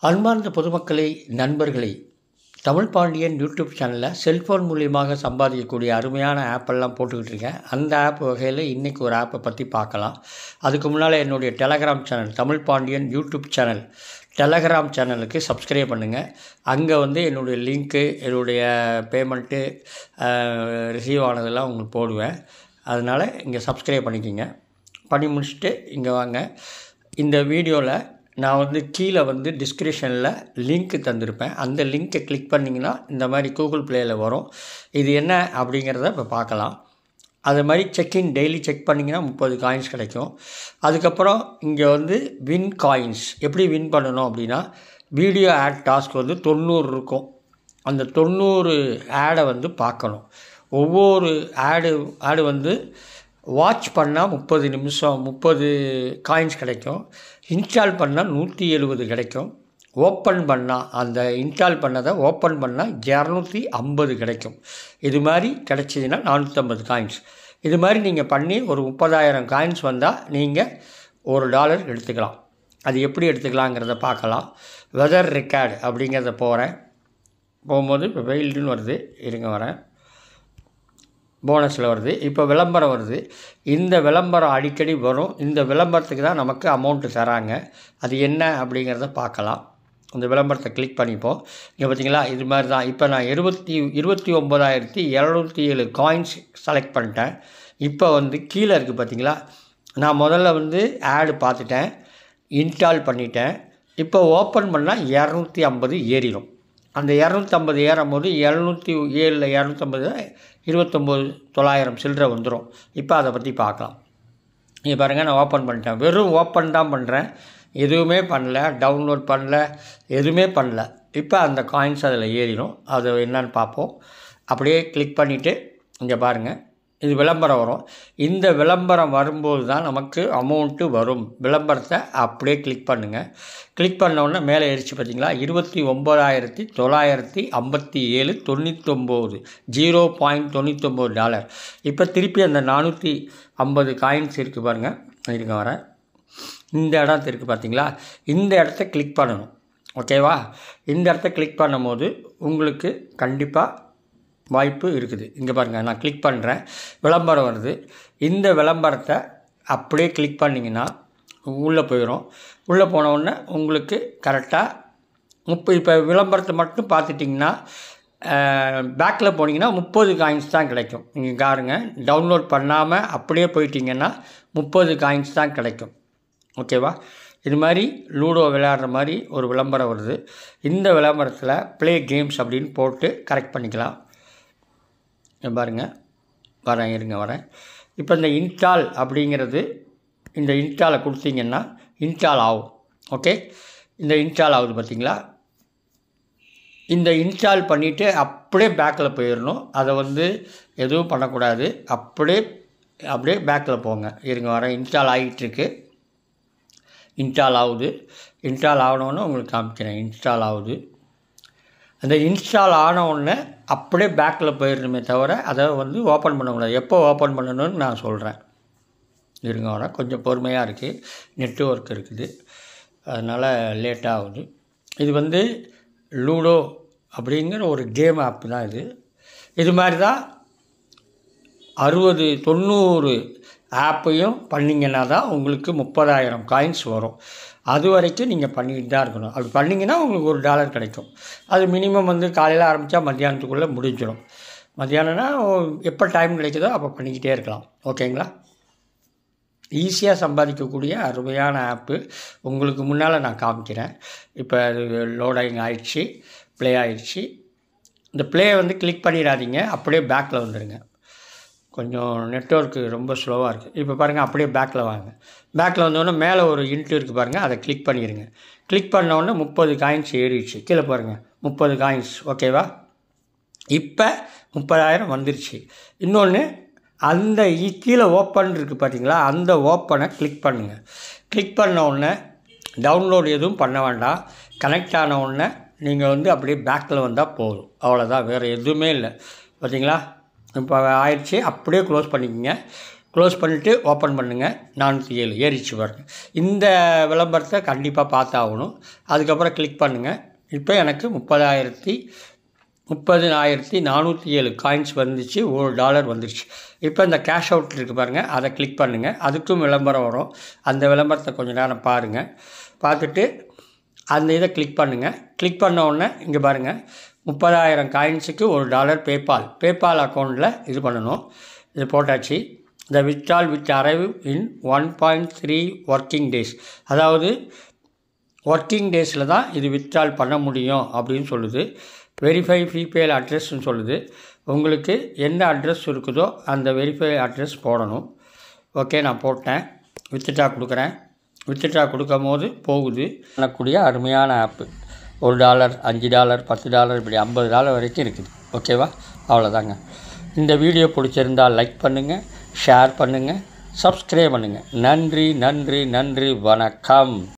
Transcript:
அன்பார்ந்த பொதுமக்களே நண்பர்களே தமிழ் பாண்டியன் யூடியூப் சேனலில் செல்ஃபோன் மூலியமாக சம்பாதிக்கக்கூடிய அருமையான ஆப்பெல்லாம் போட்டுக்கிட்டு இருக்கேன் அந்த ஆப் வகையில் இன்றைக்கி ஒரு ஆப்பை பற்றி பார்க்கலாம் அதுக்கு முன்னால் என்னுடைய Telegram channel Tamil Pandian YouTube channel Telegram சேனலுக்கு சப்ஸ்கிரைப் பண்ணுங்கள் அங்கே வந்து என்னுடைய லிங்க்கு என்னுடைய பேமெண்ட்டு ரிசீவ் ஆனதெல்லாம் உங்களுக்கு போடுவேன் அதனால் இங்கே சப்ஸ்கிரைப் பண்ணிக்கிங்க பண்ணி முடிச்சுட்டு இங்கே வாங்க இந்த வீடியோவில் நான் வந்து கீழே வந்து டிஸ்கிரிப்ஷனில் லிங்க் தந்திருப்பேன் அந்த லிங்க்கை கிளிக் பண்ணிங்கன்னா இந்த மாதிரி கூகுள் ப்ளேயில் வரும் இது என்ன அப்படிங்கிறத இப்போ பார்க்கலாம் அது மாதிரி செக்இன் டெய்லி செக் பண்ணிங்கன்னா முப்பது காயின்ஸ் கிடைக்கும் அதுக்கப்புறம் இங்கே வந்து வின் காயின்ஸ் எப்படி வின் பண்ணணும் அப்படின்னா வீடியோ ஆட் டாஸ்க் வந்து தொண்ணூறு இருக்கும் அந்த தொண்ணூறு ஆடை வந்து பார்க்கணும் ஒவ்வொரு ஆடு ஆடு வந்து வாட்ச் பண்ணால் முப்பது நிமிஷம் முப்பது காயின்ஸ் கிடைக்கும் இன்ஸ்டால் பண்ணால் நூற்றி எழுபது கிடைக்கும் ஓப்பன் பண்ணால் அந்த இன்ஸ்டால் பண்ணதை ஓப்பன் பண்ணால் இரநூத்தி ஐம்பது கிடைக்கும் இது மாதிரி கிடைச்சிதுன்னா நானூற்றம்பது காயின்ஸ் இது மாதிரி நீங்கள் பண்ணி ஒரு முப்பதாயிரம் காயின்ஸ் வந்தால் நீங்கள் ஒரு டாலர் எடுத்துக்கலாம் அது எப்படி எடுத்துக்கலாங்கிறத பார்க்கலாம் வெதர் ரெக்கார்டு அப்படிங்கிறத போகிறேன் போகும்போது இப்போ வெயில்டுன்னு வருது இருங்க வரேன் போனஸில் வருது இப்போ விளம்பரம் வருது இந்த விளம்பரம் அடிக்கடி வரும் இந்த விளம்பரத்துக்கு தான் நமக்கு அமௌண்ட்டு தராங்க அது என்ன அப்படிங்கிறத பார்க்கலாம் இந்த விளம்பரத்தை கிளிக் பண்ணிப்போம் இங்கே பார்த்தீங்களா இது மாதிரி தான் இப்போ நான் இருபத்தி இருபத்தி ஒம்பதாயிரத்தி இரநூத்தி ஏழு காயின்ஸ் செலக்ட் பண்ணிட்டேன் இப்போ வந்து கீழே இருக்குது பார்த்தீங்களா நான் முதல்ல வந்து ஆடு பார்த்துட்டேன் இன்ஸ்டால் பண்ணிட்டேன் இப்போ ஓப்பன் பண்ணால் இரநூத்தி ஐம்பது ஏறிடும் அந்த இரநூத்தம்பது ஏறும் போது இரநூத்தி ஏழில் இரநூத்தம்பது இருபத்தொம்போது தொள்ளாயிரம் சில்லரை வந்துடும் இப்போ அதை பற்றி பார்க்கலாம் இங்கே பாருங்கள் நான் ஓப்பன் பண்ணிட்டேன் வெறும் ஓப்பன் தான் பண்ணுறேன் எதுவுமே பண்ணல டவுன்லோட் பண்ணல எதுவுமே பண்ணல இப்போ அந்த காயின்ஸ் அதில் ஏறிடும் அது என்னன்னு பார்ப்போம் அப்படியே கிளிக் பண்ணிவிட்டு இங்கே பாருங்கள் இது விளம்பரம் வரும் இந்த விளம்பரம் வரும்போது தான் நமக்கு அமௌண்ட்டு வரும் விளம்பரத்தை அப்படியே கிளிக் பண்ணுங்கள் கிளிக் பண்ணோன்னே மேலே ஏறிச்சு பார்த்தீங்களா இருபத்தி ஒம்பதாயிரத்தி தொள்ளாயிரத்தி ஐம்பத்தி ஏழு தொண்ணூத்தொம்பது ஜீரோ பாயிண்ட் தொண்ணூத்தொம்பது டாலர் இப்போ திருப்பி அந்த நானூற்றி ஐம்பது காயின்ஸ் இருக்குது பாருங்கள் இருக்க வரேன் இந்த இடம் இருக்குது பார்த்தீங்களா இந்த இடத்த கிளிக் பண்ணணும் ஓகேவா இந்த இடத்த கிளிக் பண்ணும்போது உங்களுக்கு கண்டிப்பாக வாய்ப்பு இருக்குது இங்கே பாருங்கள் நான் கிளிக் பண்ணுறேன் விளம்பரம் வருது இந்த விளம்பரத்தை அப்படியே கிளிக் பண்ணிங்கன்னா உள்ளே போயிடும் உள்ளே போனவுடனே உங்களுக்கு கரெக்டாக முப்பது இப்போ விளம்பரத்தை மட்டும் பார்த்துட்டிங்கன்னா பேக்கில் போனீங்கன்னா முப்பது காயின்ஸ் தான் கிடைக்கும் நீங்கள் பாருங்க டவுன்லோட் பண்ணாமல் அப்படியே போயிட்டீங்கன்னா முப்பது காயின்ஸ் தான் கிடைக்கும் ஓகேவா இது மாதிரி லூடோ விளையாடுற மாதிரி ஒரு விளம்பரம் வருது இந்த விளம்பரத்தில் ப்ளே கேம்ஸ் அப்படின்னு போட்டு கரெக்ட் பண்ணிக்கலாம் பாருங்கள் வரேன் இருங்க வரேன் இப்போ இந்த இன்ஸ்டால் அப்படிங்கிறது இந்த இன்ஸ்டாலை கொடுத்தீங்கன்னா இன்ஸ்டால் ஆகும் ஓகே இந்த இன்ஸ்டால் ஆகுது பார்த்தீங்களா இந்த இன்ஸ்டால் பண்ணிவிட்டு அப்படியே பேக்கில் போயிடணும் அதை வந்து எதுவும் பண்ணக்கூடாது அப்படியே அப்படியே பேக்கில் போங்க இருங்க வரேன் இன்ஸ்டால் ஆகிட்டுருக்கு இன்ஸ்டால் ஆகுது இன்ஸ்டால் ஆகணுன்னு உங்களுக்கு காமிக்கிறேன் இன்ஸ்டால் ஆகுது அந்த இன்ஸ்டால் ஆன உடனே அப்படியே பேக்கில் போயிடணுமே தவிர அதை வந்து ஓப்பன் பண்ணக்கூடாது எப்போ ஓப்பன் பண்ணணும்னு நான் சொல்கிறேன் இருங்க வர கொஞ்சம் பொறுமையாக இருக்குது நெட்ஒர்க் இருக்குது அதனால் லேட் ஆகுது இது வந்து லூடோ அப்படிங்கிற ஒரு கேம் ஆப் தான் இது இது மாதிரி தான் அறுபது தொண்ணூறு ஆப்பையும் பண்ணிங்கன்னா தான் உங்களுக்கு முப்பதாயிரம் காயின்ஸ் வரும் அது வரைக்கும் நீங்கள் பண்ணிக்கிட்டு தான் இருக்கணும் அப்படி பண்ணிங்கன்னா உங்களுக்கு ஒரு டாலர் கிடைக்கும் அது மினிமம் வந்து காலையில் ஆரம்பித்தா மத்தியானத்துக்குள்ளே முடிஞ்சிடும் மத்தியானம்னா எப்போ டைம் கிடைக்குதோ அப்போ பண்ணிக்கிட்டே இருக்கலாம் ஓகேங்களா ஈஸியாக சம்பாதிக்கக்கூடிய அருமையான ஆப்பு உங்களுக்கு முன்னால் நான் காமிக்கிறேன் இப்போ அது லோடிங் ஆயிடுச்சு ப்ளே ஆயிடுச்சு இந்த ப்ளே வந்து கிளிக் பண்ணிடாதீங்க அப்படியே பேக்கில் வந்துடுங்க கொஞ்சம் நெட்ஒர்க்கு ரொம்ப ஸ்லோவாக இருக்குது இப்போ பாருங்கள் அப்படியே பேக்கில் வாங்க பேக்கில் வந்தோடனே மேலே ஒரு இன்ட்டு இருக்குது பாருங்கள் அதை கிளிக் பண்ணிடுங்க கிளிக் பண்ணோடனே முப்பது காயின்ஸ் ஏறிடுச்சு கீழே பாருங்கள் முப்பது காயின்ஸ் ஓகேவா இப்போ முப்பதாயிரம் வந்துருச்சு இன்னொன்று அந்த கீழே ஓப்பன் இருக்குது பார்த்தீங்களா அந்த ஓப்பனை கிளிக் பண்ணுங்கள் கிளிக் பண்ண உடனே டவுன்லோட் எதுவும் பண்ண வேண்டாம் கனெக்ட் ஆன உடனே நீங்கள் வந்து அப்படியே பேக்கில் வந்தால் போதும் அவ்வளோதான் வேறு எதுவுமே இல்லை பார்த்தீங்களா இப்போ ஆயிடுச்சு அப்படியே க்ளோஸ் பண்ணிக்கோங்க க்ளோஸ் பண்ணிவிட்டு ஓப்பன் பண்ணுங்கள் நானூற்றி ஏழு ஏறிச்சு பாருங்க இந்த விளம்பரத்தை கண்டிப்பாக பார்த்தாகணும் அதுக்கப்புறம் கிளிக் பண்ணுங்கள் இப்போ எனக்கு முப்பதாயிரத்தி முப்பதினாயிரத்தி நானூற்றி ஏழு காயின்ஸ் வந்துச்சு ஒரு டாலர் வந்துருச்சு இப்போ இந்த கேஷ் அவுட் இருக்குது பாருங்கள் அதை கிளிக் பண்ணுங்கள் அதுக்கும் விளம்பரம் வரும் அந்த விளம்பரத்தை கொஞ்சம் நேரம் பாருங்கள் பார்த்துட்டு அந்த இதை கிளிக் பண்ணுங்கள் கிளிக் பண்ண உடனே இங்கே பாருங்கள் முப்பதாயிரம் காயின்ஸுக்கு ஒரு டாலர் பேபால் பேபால் அக்கௌண்ட்டில் இது பண்ணணும் இது போட்டாச்சு the withdrawal with arrive in one point three working days அதாவது ஒர்க்கிங் டேஸில் தான் இது வித்ட்ரால் பண்ண முடியும் அப்படின்னு சொல்லுது வெரிஃபை ஃபீபேல் அட்ரஸ்ன்னு சொல்லுது உங்களுக்கு என்ன அட்ரஸ் இருக்குதோ அந்த வெரிஃபை அட்ரஸ் போடணும் ஓகே நான் போட்டேன் வித்ட்ரா கொடுக்குறேன் வித்ட்ரா கொடுக்கும் போது போகுது பண்ணக்கூடிய அருமையான ஆப்பு ஒரு டாலர் அஞ்சு டாலர் பத்து டாலர் இப்படி ஐம்பது டாலர் வரைக்கும் இருக்குது ஓகேவா அவ்வளோதாங்க இந்த வீடியோ பிடிச்சிருந்தால் லைக் பண்ணுங்கள் ஷேர் பண்ணுங்கள் சப்ஸ்கிரைப் பண்ணுங்கள் நன்றி நன்றி நன்றி வணக்கம்